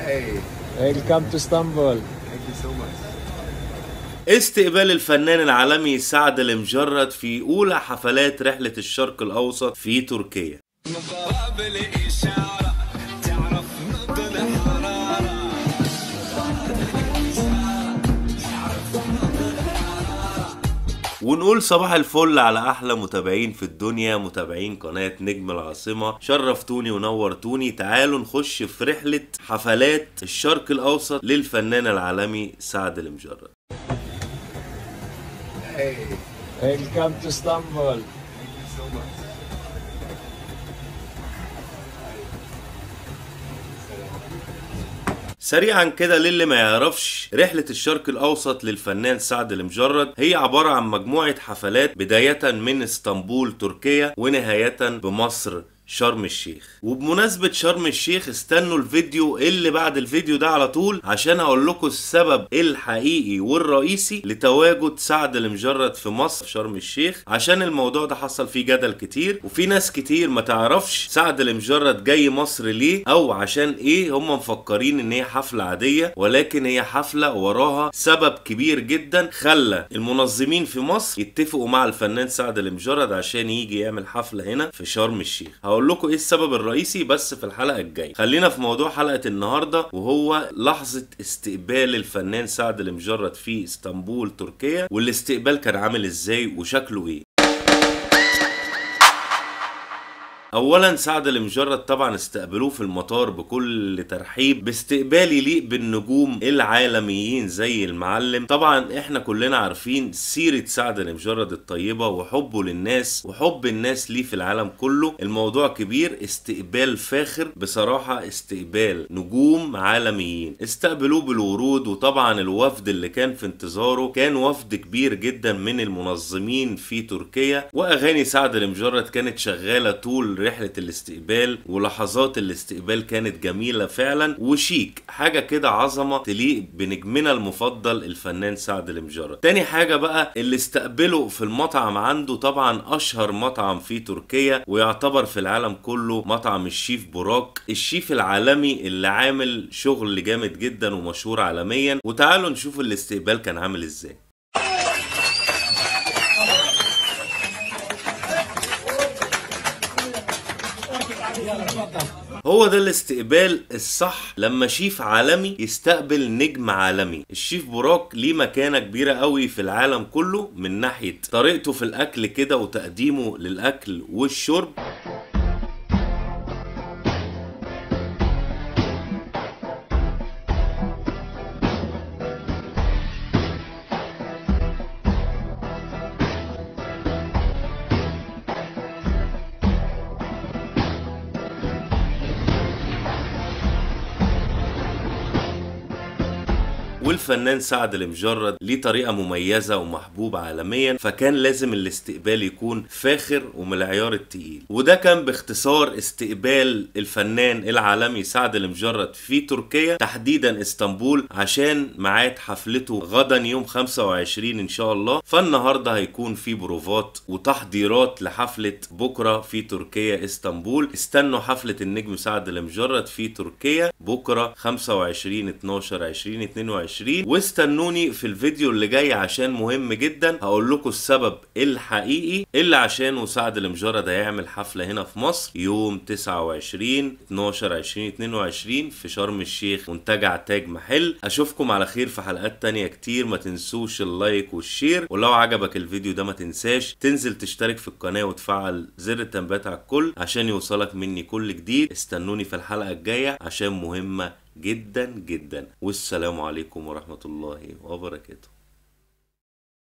Hey, Welcome to Istanbul. thank you so much. استقبال الفنان العالمي سعد المجرد في أولى حفلات رحلة الشرق الأوسط في تركيا مقابل إشارة تعرف نبض الحرارة ونقول صباح الفل على أحلى متابعين في الدنيا متابعين قناة نجم العاصمة شرفتوني ونورتوني تعالوا نخش في رحلة حفلات الشرق الأوسط للفنان العالمي سعد المجرد Hey, Welcome to Istanbul. thank you so much. سريعا كده للي ما يعرفش رحلة الشرق الأوسط للفنان سعد المجرد هي عبارة عن مجموعة حفلات بداية من اسطنبول تركيا ونهاية بمصر شرم الشيخ وبمناسبة شرم الشيخ استنوا الفيديو اللي بعد الفيديو ده على طول عشان هقول لكم السبب الحقيقي والرئيسي لتواجد سعد المجرد في مصر شرم الشيخ عشان الموضوع ده حصل فيه جدل كتير وفي ناس كتير ما تعرفش سعد المجرد جاي مصر ليه او عشان ايه هم مفكرين ان هي حفلة عادية ولكن هي حفلة وراها سبب كبير جدا خلى المنظمين في مصر يتفقوا مع الفنان سعد المجرد عشان يجي يعمل حفلة هنا في شرم الشيخ هقول لكم ايه السبب الرئيسي بس في الحلقة الجاية خلينا في موضوع حلقة النهاردة وهو لحظة استقبال الفنان سعد المجرد في اسطنبول تركيا والاستقبال كان عامل ازاي وشكله ايه اولا سعد المجرد طبعا استقبلوه في المطار بكل ترحيب باستقبال يليق بالنجوم العالميين زي المعلم طبعا احنا كلنا عارفين سيرة سعد المجرد الطيبة وحبه للناس وحب الناس ليه في العالم كله الموضوع كبير استقبال فاخر بصراحة استقبال نجوم عالميين استقبلوه بالورود وطبعا الوفد اللي كان في انتظاره كان وفد كبير جدا من المنظمين في تركيا واغاني سعد المجرد كانت شغالة طول رحلة الاستقبال ولحظات الاستقبال كانت جميلة فعلا وشيك حاجة كده عظمة تليق بنجمنا المفضل الفنان سعد المجرد تاني حاجة بقى اللي استقبله في المطعم عنده طبعا اشهر مطعم في تركيا ويعتبر في العالم كله مطعم الشيف براك الشيف العالمي اللي عامل شغل جامد جدا ومشهور عالميا وتعالوا نشوف الاستقبال كان عامل ازاي هو ده الاستقبال الصح لما شيف عالمي يستقبل نجم عالمي الشيف براك ليه مكانة كبيرة قوي في العالم كله من ناحية طريقته في الأكل كده وتقديمه للأكل والشرب والفنان سعد المجرد ليه طريقة مميزة ومحبوب عالميا فكان لازم الاستقبال يكون فاخر ومن العيار التقيل وده كان باختصار استقبال الفنان العالمي سعد المجرد في تركيا تحديدا اسطنبول عشان ميعاد حفلته غدا يوم 25 ان شاء الله فالنهارده هيكون في بروفات وتحضيرات لحفلة بكرة في تركيا اسطنبول استنوا حفلة النجم سعد المجرد في تركيا بكرة 25 12 2022 واستنوني في الفيديو اللي جاي عشان مهم جدا هقول لكم السبب الحقيقي اللي عشانه سعد المجرد هيعمل حفلة هنا في مصر يوم 29 12 2022 في شرم الشيخ منتجع تاج محل اشوفكم على خير في حلقات تانية كتير ما تنسوش اللايك والشير ولو عجبك الفيديو ده ما تنساش تنزل تشترك في القناة وتفعل زر التنبيهات على الكل عشان يوصلك مني كل جديد استنوني في الحلقة الجاية عشان مهمة جدا جدا والسلام عليكم ورحمة الله وبركاته